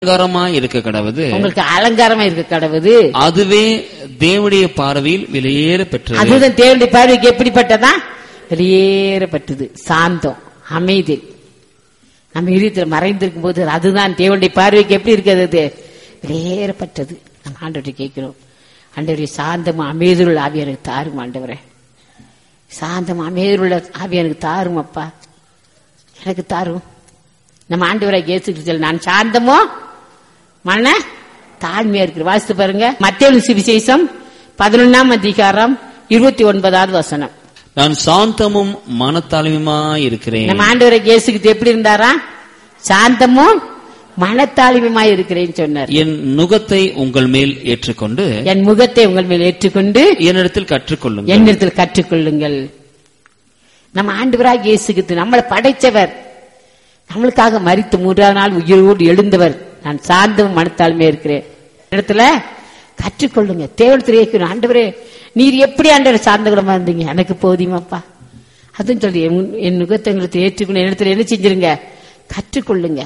அலங்காரமா இருக்க கடவுது உங்களுக்கு அலங்காரமா இருக்க கடவுது அதுவே தேவனுடைய பார்வையில் விலையேற பெற்றது அதுதான் தேவனுடைய பார்வைக்கு எப்படிப்பட்டதா வெளியேறப்பட்டது சாந்தம் அமைதி நம்ம இதயத்தில் மறைந்திருக்கும் போது அதுதான் தேவனுடைய பார்வைக்கு எப்படி இருக்கிறது அது வெளியேறப்பட்டது நம்ம ஆண்டவரை கேட்கிறோம் ஆண்டவரே சாந்தம் அமைதியுள்ள ஆவி எனக்கு தாரும் ஆண்டவரே சாந்தம் அமைதியுள்ள ஆவி எனக்கு தாரும் அப்பா எனக்கு தாரும் நம்ம ஆண்டவரை இயேசு கிறிஸ்துவில் நான் சாந்தமோ மன தாழ்மையா இருக்கு வாசித்து பாருங்க மத்திய சுவிசேஷம் பதினொன்னாம் அதிகாரம் இருபத்தி ஒன்பதாவது வசனம் நான் சாந்தமும் மனத்தாழ்மையுமா இருக்கிறேன் நம்ம ஆண்டவரை இயேசுக்கு எப்படி இருந்தாரா சாந்தமும் மனத்தாழ்மையுமா இருக்கிறேன்னு சொன்னார் என் நுகத்தை உங்கள் மேல் ஏற்றுக்கொண்டு என் முகத்தை உங்கள் மேல் ஏற்றுக்கொண்டு என்னிடத்தில் கற்றுக்கொள்ளுங்கள் என்னிடத்தில் கற்றுக்கொள்ளுங்கள் நம்ம ஆண்டவராக இயேசுக்கு நம்மளை படைச்சவர் நம்மளுக்காக மரித்து மூன்றாவது நாள் உயிரோடு எழுந்தவர் நான் சாந்தமும் மனத்தாழ்மையா இருக்கிறேன் இடத்துல கற்றுக்கொள்ளுங்க தேவனத்தில் கேட்கணும் ஆண்டவரே நீர் எப்படி ஆண்டவர் சார்ந்த குணமா இருந்தீங்க எனக்கு போதியமாப்பா அதுவும் சொல்லி என்- என் நுகத்தங்களுக்கு ஏற்றுக்கணும் இடத்துல என்ன செஞ்சிருங்க கற்றுக்கொள்ளுங்க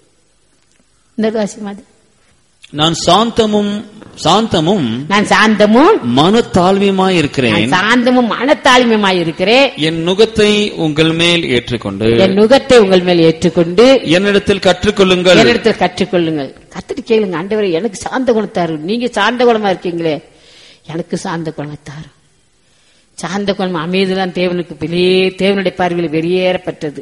இந்த வாசி மாதிரி நான் சாந்தமும் சாந்தமும் நான் சாந்தமும் மனத்தாழ்மையுமா இருக்கிறேன் நான் சாந்தமும் மனத்தாழ்மையுமாய் இருக்கிறேன் என் நுகத்தை உங்கள் மேல் ஏற்றுக்கொண்டு என் நுகத்தை உங்கள் மேல் ஏற்றுக்கொண்டு என்னிடத்தில் கற்றுக்கொள்ளுங்கள் என்னிடத்தில் கற்றுக்கொள்ளுங்கள் கத்துட்டு கேளுங்க ஆண்டவரே எனக்கு சாந்த குணத்தாரு நீங்க சாந்த குணமா இருக்கீங்களே எனக்கு சாந்த குணத்தாரு சாந்த குணம் அமைதிதான் தேவனுக்கு வெளியே தேவனுடைய பார்வையில் வெளியேறப்பட்டது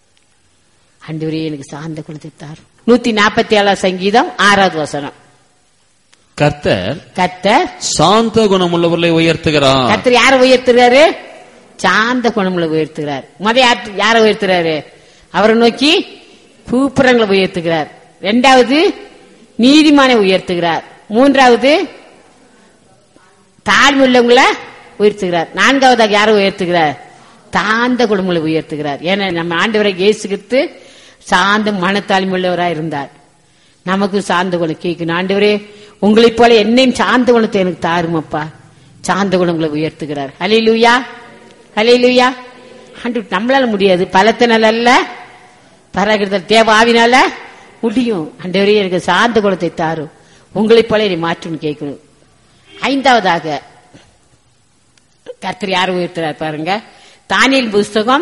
ஆண்டவரே எனக்கு சாந்த குணத்தை தாரு நூத்தி நாற்பத்தி ஏழாம் சங்கீதம் ஆறாவது வசனம் கர்த்தர் கத்தர் சாந்த குணமுள்ளவர்களை உயர்த்துகிறார் கத்தர் யாரை உயர்த்துறாரு சாந்த குணமுள்ள உயர்த்துகிறார் முத யார் யாரை உயர்த்துறாரு அவரை நோக்கி கூப்புறங்களை உயர்த்துகிறார் ரெண்டாவது நீதிமானை உயர்த்துகிறார் மூன்றாவது தாழ்வுள்ளவங்களை உயர்த்துகிறார் நான்காவதாக யாரை உயர்த்துகிறார் தாந்த குடும்பங்களை உயர்த்துகிறார் ஏன்னா நம்ம ஆண்டவரை இயேசுகித்து சாந்த மனத்தாழ்மை உள்ளவராக இருந்தார் நமக்கு சாந்த குணம் கேட்கணும் ஆண்டவரே உங்களைப் போல என்னையும் சாந்த குணத்தை எனக்கு தாருமப்பா சாந்த குணங்களை உயர்த்துகிறார் ஹலே லூயா ஹலே லூயா ஆண்டு நம்மளால முடியாது பலத்தினால அல்ல பராகிருதல் தேவ ஆவினால முடியும் ஆண்டவரே எனக்கு சாந்த குணத்தை தாரும் உங்களைப் போல என்னை மாற்றுன்னு கேட்கணும் ஐந்தாவதாக கர்த்தர் யார் உயர்த்துறார் பாருங்க தானியல் புஸ்தகம்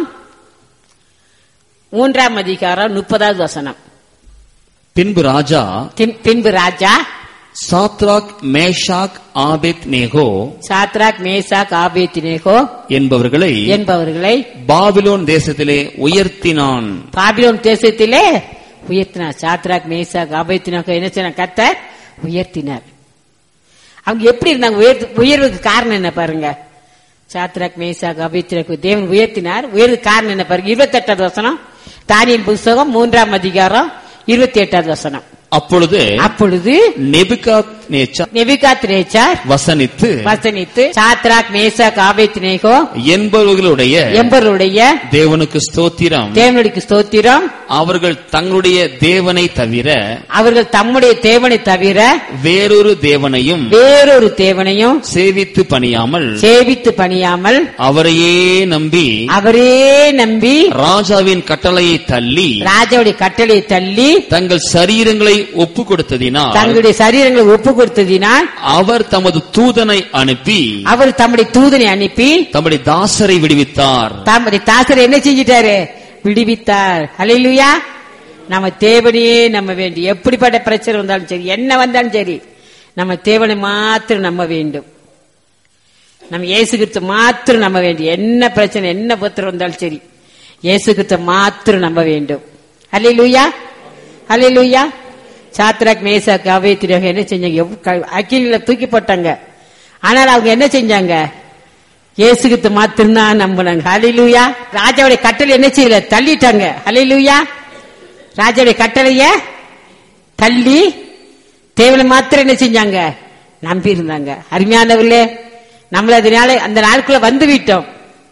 மூன்றாம் அதிகாரம் முப்பதாவது வசனம் பின்பு ராஜா பின்- பின்பு ராஜா Shadrach Meshach Abednego Shadrach Meshach Abednego என்பவர்களை என்பவர்களை பாபிலோன் தேசத்திலே உயர்த்தினான் பாபிலோன் தேசத்திலே உயர்த்தினார் சாத்ராக் மேசாக் ஆபேத்தினேகோ என்ன செய்ய கர்த்தர் உயர்த்தினார் அவங்க எப்படி இருந்தாங்க உயர்த்து உயர்வுக்கு காரணம் என்ன பாருங்க சாத்ராக் மேசாக் அபித்திரக்கு தேவன் உயர்த்தினார் உயர்வுக்கு காரணம் என்ன பாருங்க இருபத்தி எட்டாவது வசனம் தானியல் புஸ்தகம் மூன்றாம் அதிகாரம் இருபத்தி எட்டாவது வசனம் அப்பொழுது அப்பொழுது நெபுகாத் நேச்சர் நெபிகாத் நேச்சார் வசனித்து வசனித்து சாத்ராக் மேசாக் ஆபேத்தினேகோ என்பவர்களுடைய என்பவருடைய தேவனுக்கு ஸ்தோத்திரம் தேவனுடைய ஸ்தோத்திரம் அவர்கள் தங்களுடைய தேவனை தவிர அவர்கள் தம்முடைய தேவனை தவிர வேறொரு தேவனையும் வேறொரு தேவனையும் சேவித்து பணியாமல் சேவித்து பணியாமல் அவரையே நம்பி அவரே நம்பி ராஜாவின் கட்டளையை தள்ளி ராஜாவுடைய கட்டளையை தள்ளி தங்கள் சரீரங்களை ஒப்பு கொடுத்ததினால் தங்களுடைய சரீரங்களை ஒப்பு கொடுத்ததினால் அவர் தமது தூதனை அனுப்பி அவர் தம்முடைய தூதனை அனுப்பி தம்முடைய தாசரை விடுவித்தார் தம்முடைய தாசரை என்ன செஞ்சிட்டாரு விடுவித்தார் ஹalleluya நம்ம தேவனையே நம்ம வேண்டி எப்படிப்பட்ட பிரச்சனை வந்தாலும் சரி என்ன வந்தாலும் சரி நம்ம தேவனை மாத்திரம் நம்ப வேண்டும் நம்ம இயேசு கிறிஸ்து மாத்திரம் நம்ப வேண்டும் என்ன பிரச்சனை என்ன புத்திரம் வந்தாலும் சரி இயேசு கிறிஸ்து மாத்திரம் நம்ப வேண்டும் ஹalleluya ஹalleluya சாத்ராக் மேசாக் அவேத்திரக என்ன செஞ்சாங்க எவ்வ- க- அக்கினில தூக்கி போட்டாங்க ஆனால் அவங்க என்ன செஞ்சாங்க இயேசுகிட்ட மாத்திரம்தான் நம்பினாங்க ஹalleluya ராஜாவுடைய கட்டளை என்ன செய்யல தள்ளிட்டாங்க ஹalleluya ராஜாவுடைய கட்டளைய தள்ளி தேவனை மாத்திரம் என்ன செஞ்சாங்க நம்பி இருந்தாங்க அருமையானவர்களே நம்மள அதனால அந்த நாளுக்குள்ள வந்து விட்டோம்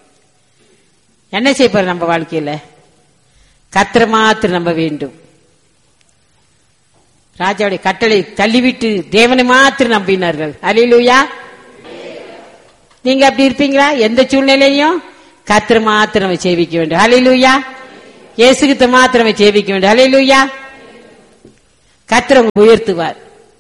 என்ன செய்ய போற நம்ம வாழ்க்கையில கத்திர மாத்திரம் நம்ப வேண்டும் ராஜாவுடைய கட்டளை தள்ளிவிட்டு தேவனை மாத்திரம் நம்பினார்கள் ஹalleluya நீங்க அப்படி இருப்பீங்களா எந்த சூழ்நிலையும் கத்திர மாத்திரம் சேவிக்க வேண்டும் ஹalleluya இயேசுகிட்ட மாத்திரம் சேவிக்க வேண்டும் ஹalleluya கத்திர உயர்த்துவார்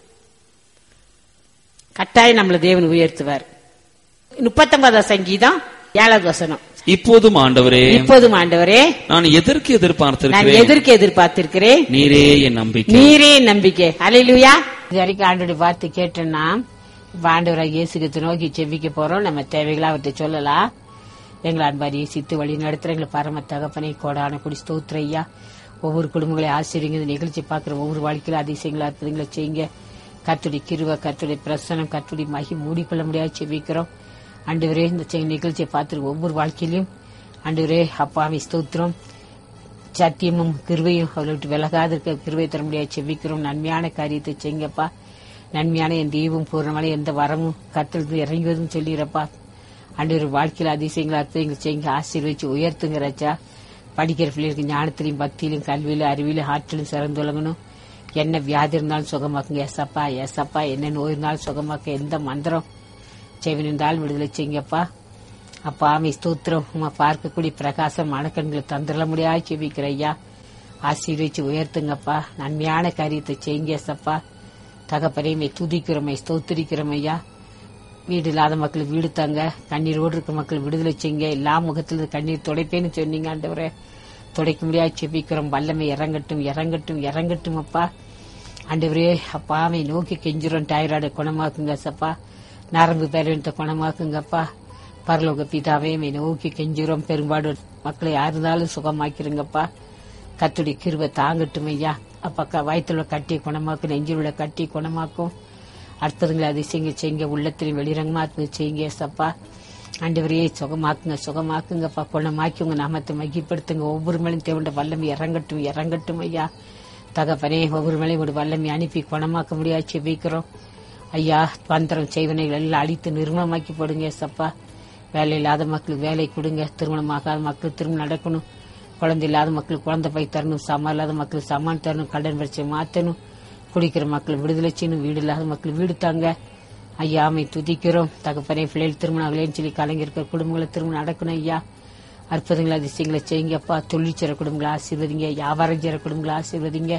கட்டாயம் நம்மள தேவன் உயர்த்துவார் முப்பத்தொன்பதாம் சங்கீதம் ஏழாவது வசனம் இப்போதும் ஆண்டவரே இப்போதும் ஆண்டவரே நான் எதற்கு நான் எதிர்பார்த்திருக்கிறேன் எதற்கு எதிர்பார்த்திருக்கிறேன் நீரே என் நம்பிக்கை நீரே நம்பிக்கை அலையிலுயா இது வரைக்கும் ஆண்டோட பார்த்து கேட்டோம்னா இப்ப ஆண்டவரை இயேசுக்கு நோக்கி செவிக்க போறோம் நம்ம தேவைகளை அவர்கிட்ட சொல்லலாம் எங்களை அன்பாரி சித்து வழி நடத்துற எங்களை பரம தகப்பனை கோடான குடி ஸ்தோத்திர ஐயா ஒவ்வொரு குடும்பங்களையும் ஆசிரியங்க இந்த நிகழ்ச்சி பார்க்குற ஒவ்வொரு வாழ்க்கையில அதிசயங்களா அற்புதங்களை செய்யுங்க கத்துடி கிருவ கத்துடைய பிரசனம் கத்துடி மகி மூடிக்கொள்ள முடியாது செவிக்கிறோம் ஆண்டவரே இந்த செ- நிகழ்ச்சியை பார்த்துட்டு ஒவ்வொரு வாழ்க்கையிலும் ஆண்டவரே அப்பாவி ஸ்தோத்திரம் சத்தியமும் கிருவையும் அவளை விட்டு விலகாத இருக்க கிருவை தர முடியாது செவிக்கிறோம் நன்மையான காரியத்தை செய்யுங்கப்பா நன்மையான என் தெய்வம் பூர்ணமான எந்த வரமும் கத்திலிருந்து இறங்குவதும் சொல்லிடுறப்பா அன்று வாழ்க்கையில் அதிசயங்கள் அற்புதங்கள் செய்யுங்க ஆசீர்வதிச்சு உயர்த்துங்க ராஜா படிக்கிற பிள்ளைகளுக்கு ஞானத்திலையும் பக்தியிலும் கல்வியிலும் அறிவிலும் ஆற்றிலும் சிறந்து விளங்கணும் என்ன வியாதி இருந்தாலும் சுகமாக்குங்க எஸ்அப்பா எஸ்அப்பா என்ன நோய் இருந்தாலும் சுகமாக்க எந்த மந்திரம் செவினிருந்தால் விடுதலை செய்யுங்கப்பா அப்பா ஆமை ஸ்தோத்திரம் உமா பார்க்கக்கூடிய பிரகாசம் மனக்கண்களை தந்துட முடியாது செவிக்கிற ஐயா ஆசீர்வச்சு உயர்த்துங்கப்பா நன்மையான காரியத்தை செய்யுங்க சப்பா தகப்பனையுமே துதிக்கிறோமை ஸ்தோத்திரிக்கிறோம் ஐயா வீடு இல்லாத மக்களுக்கு வீடு தாங்க கண்ணீரோடு இருக்க மக்கள் விடுதலை செய்யுங்க எல்லா முகத்துல கண்ணீர் துடைப்பேன்னு சொன்னீங்க ஆண்டவரே துடைக்க முடியாது செபிக்கிறோம் வல்லமை இறங்கட்டும் இறங்கட்டும் இறங்கட்டும் அப்பா ஆண்டவரே அப்பாவை நோக்கி கெஞ்சிரும் டைராய்டு குணமாக்குங்க சப்பா நரம்பு பேரண்ட குணமாக்குங்கப்பா பரலோக பிதாவே மை நோக்கி கெஞ்சிரும் பெரும்பாடு மக்களை யார் இருந்தாலும் சுகமாக்கிருங்கப்பா கத்துடி கிருபை தாங்கட்டும் ஐயா அப்பா வயிற்றுல கட்டி குணமாக்கும் நெஞ்சில் உள்ள கட்டி குணமாக்கும் அற்புதங்களை அதிசயங்க செய்யுங்க உள்ளத்திலையும் வெளிரங்கமா அற்புதம் செய்யுங்க சப்பா ஆண்டவரையே சுகமாக்குங்க சுகமாக்குங்கப்பா குணமாக்கி உங்க நாமத்தை மகிப்படுத்துங்க ஒவ்வொரு மேலும் தேவண்ட வல்லமை இறங்கட்டும் இறங்கட்டும் ஐயா தகப்பனே ஒவ்வொரு மேலையும் ஒரு வல்லமை அனுப்பி குணமாக்க முடியாது செபிக்கிறோம் ஐயா பந்திரம் செய்வனைகள் எல்லாம் அழித்து நிர்மலமாக்கி போடுங்க சப்பா வேலை இல்லாத மக்களுக்கு வேலை கொடுங்க திருமணமாகாத மக்களுக்கு திருமணம் நடக்கணும் குழந்தை இல்லாத மக்களுக்கு குழந்தை பை தரணும் சமம் இல்லாத மக்களுக்கு சமான் தரணும் கடன் பிரச்சனை மாத்தணும் குடிக்கிற மக்கள் விடுதலை செய்யணும் வீடு இல்லாத மக்கள் வீடு தாங்க ஐயா அமை துதிக்கிறோம் தகப்பனே பிள்ளைகள் திருமணம் ஆகலைன்னு சொல்லி கலைஞர்கள் குடும்பங்களை திருமணம் நடக்கணும் ஐயா அற்புதங்களை அதிசயங்களை செய்யுங்கப்பா தொழில் செய்கிற குடும்பங்களை ஆசீர்வதிங்க வியாபாரம் செய்கிற குடும்பங்களை ஆசீர்வதிங்க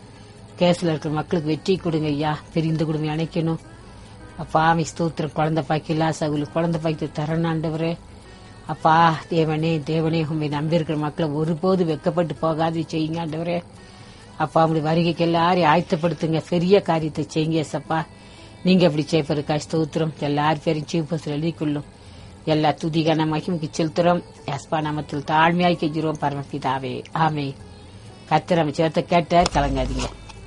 கேஸ்ல இருக்கிற மக்களுக்கு வெற்றி கொடுங்க ஐயா பிரிந்து குடும்பம் அணைக்கணும் அப்பா அமை ஸ்தோத்திரம் குழந்தை பாக்கிலா சகுலு குழந்தை பாக்கி தரணாண்டவரே அப்பா தேவனே தேவனே உண்மை நம்பியிருக்கிற மக்களை ஒருபோது வெக்கப்பட்டு போகாது செய்யுங்க ஆண்டவரே அப்பா உங்களுடைய வருகைக்கு எல்லாரையும் ஆயத்தப்படுத்துங்க பெரிய காரியத்தை செய்யுங்க சப்பா நீங்க அப்படி செய்ப்பதற்கா ஸ்தோத்திரம் எல்லார் பேரும் சீப்பத்தில் எழுதிக்கொள்ளும் எல்லா துதிகான மகிமுக்கு செலுத்துறோம் எஸ்பா நாமத்தில் தாழ்மையாய் கெஞ்சிருவோம் பரமபிதாவே ஆமே கத்திர அமைச்சரத்தை கேட்டார் கலங்காதீங்க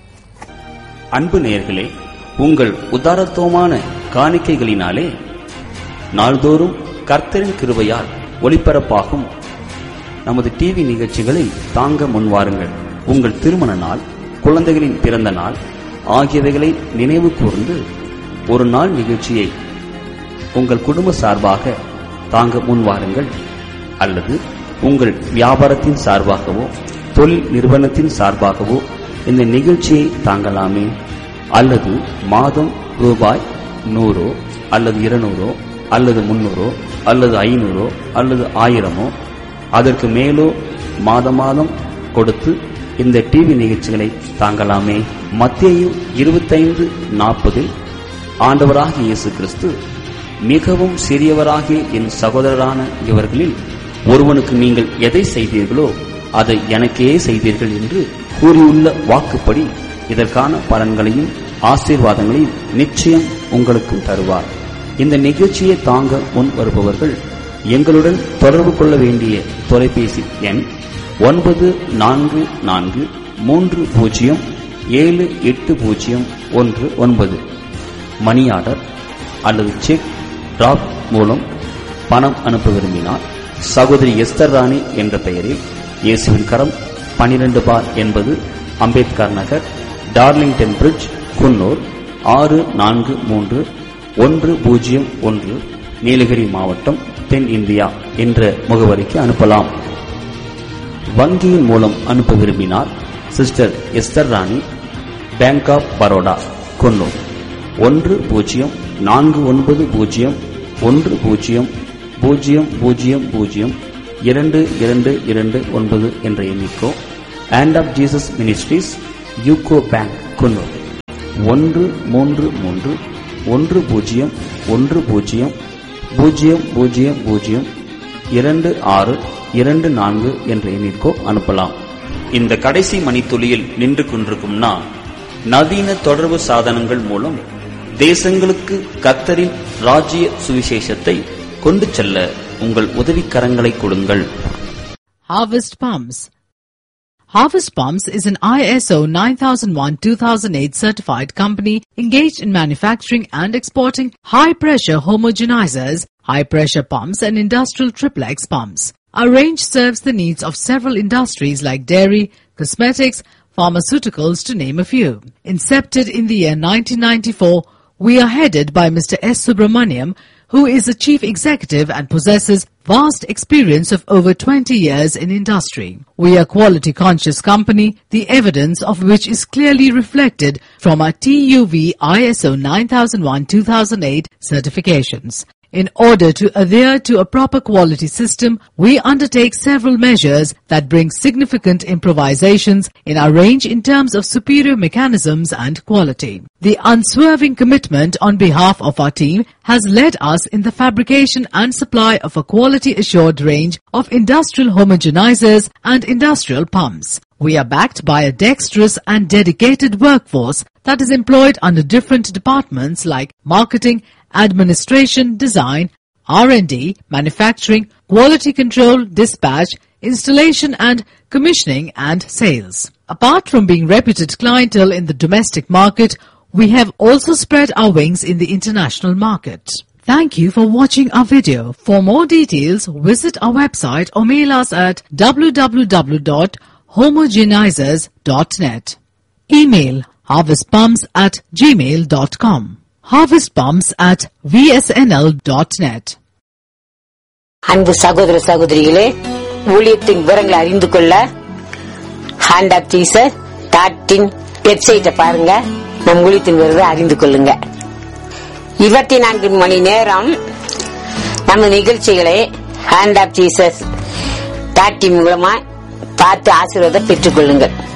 அன்பு நேயர்களே உங்கள் உதாரத்துவமான காணிக்கைகளினாலே நாள்தோறும் கர்த்தரின் கிருபையால் ஒளிபரப்பாகும் நமது டிவி நிகழ்ச்சிகளை தாங்க முன்வாருங்கள் உங்கள் திருமண நாள் குழந்தைகளின் பிறந்த நாள் ஆகியவைகளை நினைவு கூர்ந்து ஒரு நாள் நிகழ்ச்சியை உங்கள் குடும்ப சார்பாக தாங்க முன்வாருங்கள் அல்லது உங்கள் வியாபாரத்தின் சார்பாகவோ தொழில் நிறுவனத்தின் சார்பாகவோ இந்த நிகழ்ச்சியை தாங்கலாமே அல்லது மாதம் ரூபாய் நூறோ அல்லது இருநூறோ அல்லது முன்னூறோ அல்லது ஐநூறோ அல்லது ஆயிரமோ அதற்கு மேலோ மாத மாதம் கொடுத்து இந்த டிவி நிகழ்ச்சிகளை தாங்கலாமே மத்தேயு இருபத்தைந்து நாற்பதில் ஆண்டவராகிய இயேசு கிறிஸ்து மிகவும் சிறியவராகிய என் சகோதரரான இவர்களில் ஒருவனுக்கு நீங்கள் எதை செய்தீர்களோ அதை எனக்கே செய்தீர்கள் என்று கூறியுள்ள வாக்குப்படி இதற்கான பலன்களையும் ஆசீர்வாதங்களையும் நிச்சயம் உங்களுக்கும் தருவார் இந்த நிகழ்ச்சியை தாங்க முன் வருபவர்கள் எங்களுடன் தொடர்பு கொள்ள வேண்டிய தொலைபேசி எண் ஒன்பது நான்கு நான்கு மூன்று பூஜ்ஜியம் ஏழு எட்டு பூஜ்ஜியம் ஒன்று ஒன்பது மணி ஆர்டர் அல்லது செக் டிராப் மூலம் பணம் அனுப்ப விரும்பினால் சகோதரி எஸ்தர் ராணி என்ற பெயரில் இயேசுவின் கரம் பனிரெண்டு பார் என்பது அம்பேத்கர் நகர் டார்லிங்டன் பிரிட்ஜ் குன்னூர் ஆறு நான்கு மூன்று ஒன்று பூஜ்ஜியம் ஒன்று நீலகிரி மாவட்டம் தென் இந்தியா என்ற முகவரிக்கு அனுப்பலாம் வங்கியின் மூலம் அனுப்ப விரும்பினால் sister Esther Rani bank of Baroda Coonoor ஒன்று பூஜ்ஜியம் நான்கு ஒன்பது பூஜ்ஜியம் ஒன்று பூஜ்ஜியம் பூஜ்ஜியம் பூஜ்ஜியம் பூஜ்ஜியம் இரண்டு இரண்டு இரண்டு ஒன்பது என்ற எண்ணிக்கோ hand of Jesus ministries UCO bank Coonoor ஒன்று மூன்று மூன்று ஒன்று பூஜ்ஜியம் ஒன்று பூஜ்ஜியம் பூஜ்ஜியம் பூஜ்ஜியம் பூஜ்ஜியம் இரண்டு ஆறு இரண்டு நான்கு என்ற எண்ணிற்கோ அனுப்பலாம் இந்த கடைசி மணித்துளியில் நின்று கொண்டிருக்கும் நான் நவீன தொடர்பு சாதனங்கள் மூலம் தேசங்களுக்கு கத்தரின் ராஜ்ய சுவிசேஷத்தை கொண்டு செல்ல உங்கள் உதவிக்கரங்களை கொடுங்கள் Harvest Palms. Harvest Palms is an ISO 9001-2008 certified company engaged in manufacturing and exporting high-pressure homogenizers, high-pressure pumps and industrial triplex pumps. Our range serves the needs of several industries like dairy, cosmetics, pharmaceuticals to name a few. Incepted in the year 1994, we are headed by Mr. S. Subramaniam, who is the chief executive and possesses vast experience of over 20 years in industry. We are quality conscious company, the evidence of which is clearly reflected from our TUV ISO 9001-2008 certifications. In order to adhere to a proper quality system, we undertake several measures that bring significant improvisations in our range in terms of superior mechanisms and quality. The unswerving commitment on behalf of our team has led us in the fabrication and supply of a quality assured range of industrial homogenizers and industrial pumps. We are backed by a dexterous and dedicated workforce that is employed under different departments like marketing, administration, design, R&D, manufacturing, quality control, dispatch, installation and commissioning and sales. Apart from being reputed clientele in the domestic market, we have also spread our wings in the international market. Thank you for watching our video. For more details, visit our website or mail us at www.homogenizers.net. Email harvestpumps at gmail.com. Harvestpumps at vsnl.net. அன்பு சகோதர சகோதரிகளே ஊழியத்தின் விவரங்களை அறிந்து கொள்ள hand app teaser டாட்டின் வெப்சைட்டை பாருங்க நம் ஊழியத்தின் விவரத்தை அறிந்து கொள்ளுங்க இருபத்தி நான்கு மணி நேரம் நம்ம நிகழ்ச்சிகளை ஹேண்ட் ஆப் டீசர்ஸ் டாட்டின் மூலமா பார்த்து ஆசீர்வாதம் பெற்றுக் கொள்ளுங்கள்